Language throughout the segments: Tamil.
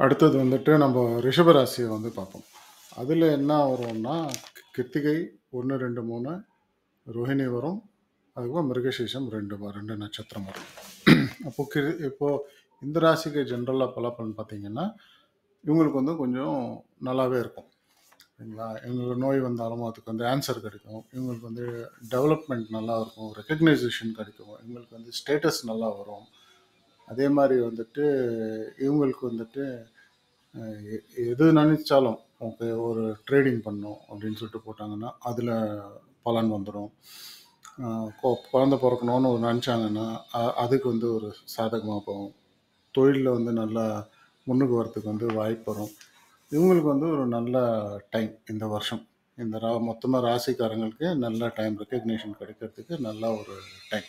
அடுத்தது வந்துட்டு நம்ம ரிஷப ராசியை வந்து பார்ப்போம் அதில் என்ன வரும்னா கிருத்திகை ஒன்று ரெண்டு மூணு ரோஹிணி வரும் அதுக்கப்புறம் மிருகசீஷம் ரெண்டு வ- ரெண்டு நட்சத்திரம் வரும் அப்போ கிரு இப்போ இந்த ராசிக்கு ஜென்ரலாக பலப்பலன் பார்த்தீங்கன்னா இவங்களுக்கு வந்து கொஞ்சம் நல்லாவே இருக்கும் சரிங்களா இவங்களுக்கு நோய் வந்தாலும் அதுக்கு வந்து ஆன்சர் கிடைக்கும் இவங்களுக்கு வந்து டெவலப்மெண்ட் நல்லா இருக்கும் ரெக்கக்னைசேஷன் கிடைக்கும் இவங்களுக்கு வந்து ஸ்டேட்டஸ் நல்லா வரும் அதே மாதிரி வந்துட்டு இவங்களுக்கு வந்துட்டு அஹ், எ- எது நினைச்சாலும் ஓகே ஒரு ட்ரேடிங் பண்ணோம் அப்படின்னு சொல்லிட்டு போட்டாங்கன்னா அதில் பலன் வந்துடும் குழந்த பிறக்கணும்னு ஒரு நினச்சாங்கன்னா அ- அதுக்கு வந்து ஒரு சாதகமாக போகும் தொழிலில் வந்து நல்லா முன்னுக்கு வரத்துக்கு வந்து வாய்ப்பு வரும் இவங்களுக்கு வந்து ஒரு நல்ல டைம் இந்த வருஷம் இந்த ரா மொத்தமாக ராசிக்காரங்களுக்கு நல்ல டைம் ரெக்கக்னேஷன் கிடைக்கிறதுக்கு நல்ல ஒரு டைம்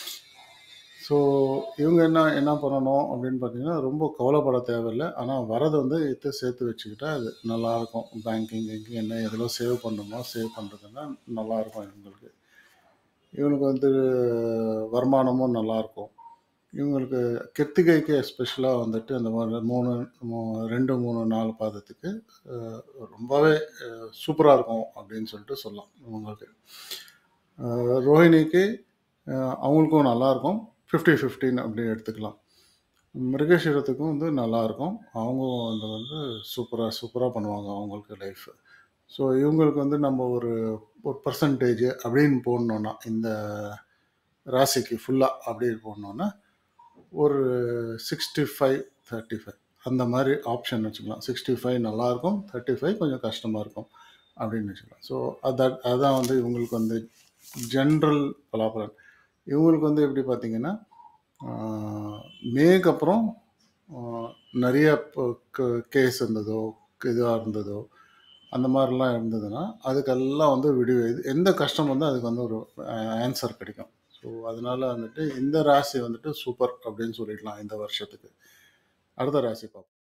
ஸோ இவங்க என்ன என்ன பண்ணணும் அப்படின்னு பார்த்தீங்கன்னா ரொம்ப கவலைப்பட தேவையில்லை ஆனால் வரதை வந்து எடுத்து சேர்த்து வச்சுக்கிட்டா அது நல்லாயிருக்கும் பேங்கிங் கிங்கிங் என்ன எதில் சேவ் பண்ணணுமோ சேவ் பண்ணுறதுன்னா நல்லாயிருக்கும் இவங்களுக்கு இவங்களுக்கு வந்து வருமானமும் நல்லாயிருக்கும் இவங்களுக்கு கிருத்திகைக்கு எஸ்பெஷலாக வந்துட்டு அந்த மாதிரி மூணு மூ- ரெண்டு மூணு நாலு பாதத்துக்கு அஹ், ரொம்பவே சூப்பராக இருக்கும் அப்படின்னு சொல்லிட்டு சொல்லலாம் இவங்களுக்கு அஹ், ரோஹிணிக்கு அஹ், அவங்களுக்கும் நல்லாயிருக்கும் ஃபிஃப்டி ஃபிஃப்டின் அப்படி எடுத்துக்கலாம் மிருகசீரத்துக்கும் வந்து நல்லாயிருக்கும் அவங்க வந்து வந்து சூப்பராக சூப்பராக பண்ணுவாங்க அவங்களுக்கு லைஃப் ஸோ இவங்களுக்கு வந்து நம்ம ஒரு ஒரு பர்சன்டேஜ் அப்படின்னு போடணுன்னா இந்த ராசிக்கு ஃபுல்லாக அப்படின்னு போடணுன்னா ஒரு சிக்ஸ்டி ஃபைவ் தேர்ட்டி ஃபைவ் அந்த மாதிரி ஆப்ஷன் வச்சுக்கலாம் சிக்ஸ்டி ஃபைவ் நல்லாயிருக்கும் தேர்ட்டி ஃபைவ் கொஞ்சம் கஷ்டமாக இருக்கும் அப்படின்னு வச்சுக்கலாம் ஸோ அதான் அதான் வந்து இவங்களுக்கு வந்து ஜென்ரல் பலாபலன் இவங்களுக்கு வந்து எப்படி பார்த்தீங்கன்னா ஆஹ், மேக்கு அப்புறம் ஆஹ், நிறைய கேஸ் இருந்ததோ இதுவாக இருந்ததோ அந்த மாதிரிலாம் இருந்ததுன்னா அதுக்கெல்லாம் வந்து விடிவு இது எந்த கஷ்டம் வந்து அதுக்கு வந்து ஒரு ஆன்சர் கிடைக்கும் ஸோ அதனால வந்துட்டு இந்த ராசி வந்துட்டு சூப்பர் அப்படின்னு சொல்லிடலாம் இந்த வருஷத்துக்கு அடுத்த ராசி பார்ப்போம்